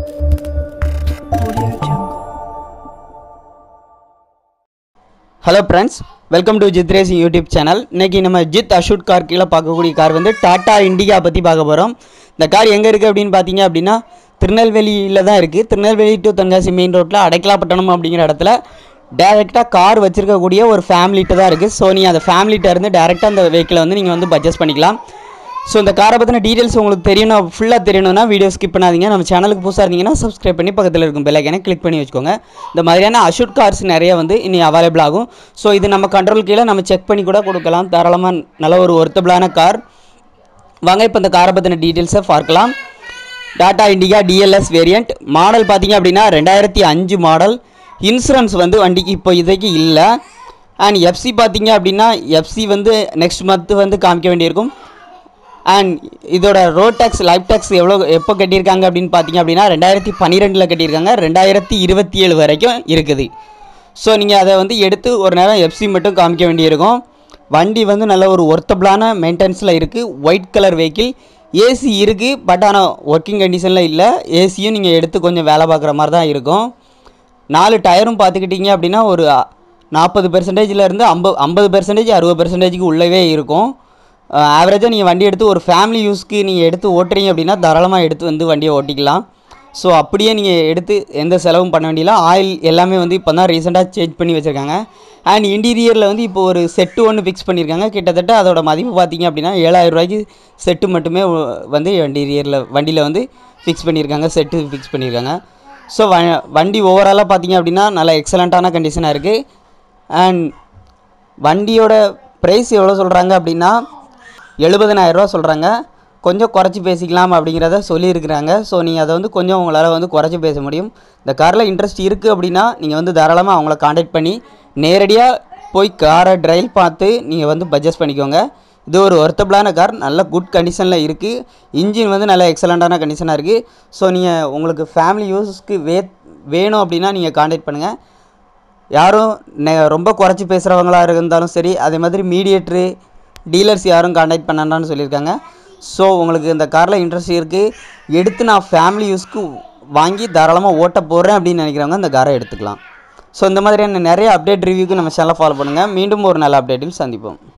Audio Jungle. Hello friends welcome to Jith racing YouTube channel இன்னைக்கு நம்ம ஜித் அஷூட் car கீழே பார்க்கக்கூடிய கார் வந்து டாடா இண்டிகா பற்றி பார்க்க போகிறோம் இந்த கார் எங்கே இருக்குது அப்படின்னு பார்த்தீங்க அப்படின்னா திருநெல்வேலியில் தான் இருக்குது திருநெல்வேலி டு தென்காசி மெயின் ரோட்டில் அடைக்கலாப்பட்டணம் அப்படிங்கிற இடத்துல டேரெக்டாக கார் வச்சிருக்கக்கூடிய ஒரு ஃபேமிலிட்ட தான் இருக்குது ஸோ நீங்கள் அந்த ஃபேமிலிட்ட இருந்து டேரெக்டாக அந்த வெஹிக்கிளை வந்து நீங்கள் வந்து பர்ச்சேஸ் பண்ணிக்கலாம் ஸோ இந்த காரை பற்றின டீட்டெயில்ஸ் உங்களுக்கு தெரியணும் ஃபுல்லாக தெரியணும்னா வீடியோ ஸ்கிப் பண்ணாதீங்க நம்ம சேனலுக்கு புதுசாக இருந்தீங்கன்னா சப்ஸ்கிரைப் பண்ணி பக்கத்தில் இருக்கும் பெல்லைக்கனை கிளிக் பண்ணி வச்சுக்கோங்க இந்த மாதிரியான அஷூட் கார்ஸ் நிறைய வந்து இனி அவைலபிள் ஆகும் ஸோ இது நம்ம கண்ட்ரோல் கீழே நம்ம செக் பண்ணி கூட கொடுக்கலாம் தாராளமாக நல்ல ஒரு ஒர்த்தபிளான கார் வாங்க இப்போ இந்த காரை பற்றின டீட்டெயில்ஸை பார்க்கலாம் Tata Indica DLS variant model பார்த்தீங்க அப்படின்னா ரெண்டாயிரத்தி அஞ்சு மாடல் இன்சூரன்ஸ் வந்து வண்டிக்கு இப்போ இதுக்கு இல்லை அண்ட் எஃப்சி பார்த்தீங்க அப்படின்னா எஃப்சி வந்து நெக்ஸ்ட் மந்த் வந்து காமிக்க வேண்டியிருக்கும் அண்ட் இதோட ரோட் டேக்ஸ் லைஃப் டேக்ஸ் எவ்வளோ எப்போ கட்டியிருக்காங்க அப்படின்னு பார்த்தீங்க அப்படின்னா ரெண்டாயிரத்தி பன்னிரெண்டில் கட்டியிருக்காங்க ரெண்டாயிரத்தி இருபத்தி ஏழு வரைக்கும் இருக்குது ஸோ நீங்கள் அதை வந்து எடுத்து ஒரு நேரம் எஃப்சி மட்டும் காமிக்க வேண்டியிருக்கும் வண்டி வந்து நல்ல ஒரு ஒர்த்தபிளான மெயின்டெனன்ஸில் இருக்குது ஒயிட் கலர் வெஹிக்கிள் ஏசி இருக்குது பட் ஆனால் ஒர்க்கிங் கண்டிஷனில் இல்லை ஏசியும் நீங்கள் எடுத்து கொஞ்சம் வேலை பார்க்குற மாதிரி தான் இருக்கும் நாலு டயரும் பார்த்துக்கிட்டிங்க அப்படின்னா ஒரு நாற்பது பெர்சன்டேஜ்லேருந்து ஐம்பது ஐம்பது பெர்சன்டேஜ் அறுபது பெர்சன்டேஜுக்கு உள்ளவே இருக்கும் ஆவரேஜாக நீங்கள் வண்டி எடுத்து ஒரு ஃபேமிலி யூஸ்க்கு நீங்கள் எடுத்து ஓட்டுறீங்க அப்படின்னா தாராளமாக எடுத்து வந்து வண்டியை ஓட்டிக்கலாம் ஸோ அப்படியே நீங்கள் எடுத்து எந்த செலவும் பண்ண வேண்டியல ஆயில் எல்லாமே வந்து இப்போ தான் ரீசெண்டாக சேஞ்ச் பண்ணி வச்சுருக்காங்க அண்ட் இன்டீரியரில் வந்து இப்போ ஒரு செட்டு ஒன்று ஃபிக்ஸ் பண்ணியிருக்காங்க கிட்டத்தட்ட அதோட மதிப்பு பார்த்தீங்க அப்படின்னா ஏழாயிரம் ரூபாய்க்கு செட்டு மட்டுமே வந்து இன்டீரியரில் வண்டியில் வந்து ஃபிக்ஸ் பண்ணியிருக்காங்க செட்டு ஃபிக்ஸ் பண்ணியிருக்காங்க ஸோ வ வண்டி ஓவராலாக பார்த்தீங்க அப்படின்னா நல்ல எக்ஸலண்ட்டான கண்டிஷனாக இருக்குது அண்ட் வண்டியோட ப்ரைஸ் எவ்வளோ சொல்கிறாங்க அப்படின்னா எழுபதனாயிரரூவா சொல்கிறாங்க கொஞ்சம் குறைச்சி பேசிக்கலாம் அப்படிங்கிறத சொல்லியிருக்கிறாங்க ஸோ நீங்கள் அதை வந்து கொஞ்சம் உங்களால் வந்து குறைச்சி பேச முடியும் இந்த காரில் இன்ட்ரெஸ்ட் இருக்குது அப்படின்னா நீங்கள் வந்து தாராளமாக அவங்கள காண்டாக்ட் பண்ணி நேரடியாக போய் காரை ட்ரைவ் பார்த்து நீங்கள் வந்து பட்ஜெட் பண்ணிக்கோங்க இது ஒரு ஒர்த்தபிளான கார் நல்ல குட் கண்டிஷனில் இருக்குது இன்ஜின் வந்து நல்ல எக்ஸலண்ட்டான கண்டிஷனாக இருக்குது ஸோ நீங்கள் உங்களுக்கு ஃபேமிலி யூஸ்க்கு வே வேணும் அப்படின்னா நீங்கள் காண்டாக்ட் பண்ணுங்கள் யாரும் நெ- ரொம்ப குறைச்சி பேசுகிறவங்களா இருந்தாலும் சரி அதே மாதிரி மீடியேட்ரு டீலர்ஸ் யாரும் காண்டாக்ட் பண்ணான்னு சொல்லியிருக்காங்க ஸோ உங்களுக்கு இந்த காரில் இன்ட்ரெஸ்ட் இருக்குது எடுத்து நான் ஃபேமிலி யூஸ்க்கு வாங்கி தாராளமாக ஓட்ட போகிறேன் அப்படின்னு நினைக்கிறவங்க இந்த காரை எடுத்துக்கலாம் ஸோ இந்த மாதிரியான நிறைய அப்டேட் ரிவ்யூக்கு நம்ம சேனலை ஃபாலோ பண்ணுங்கள் மீண்டும் ஒரு நல்ல அப்டேட்டில் சந்திப்போம்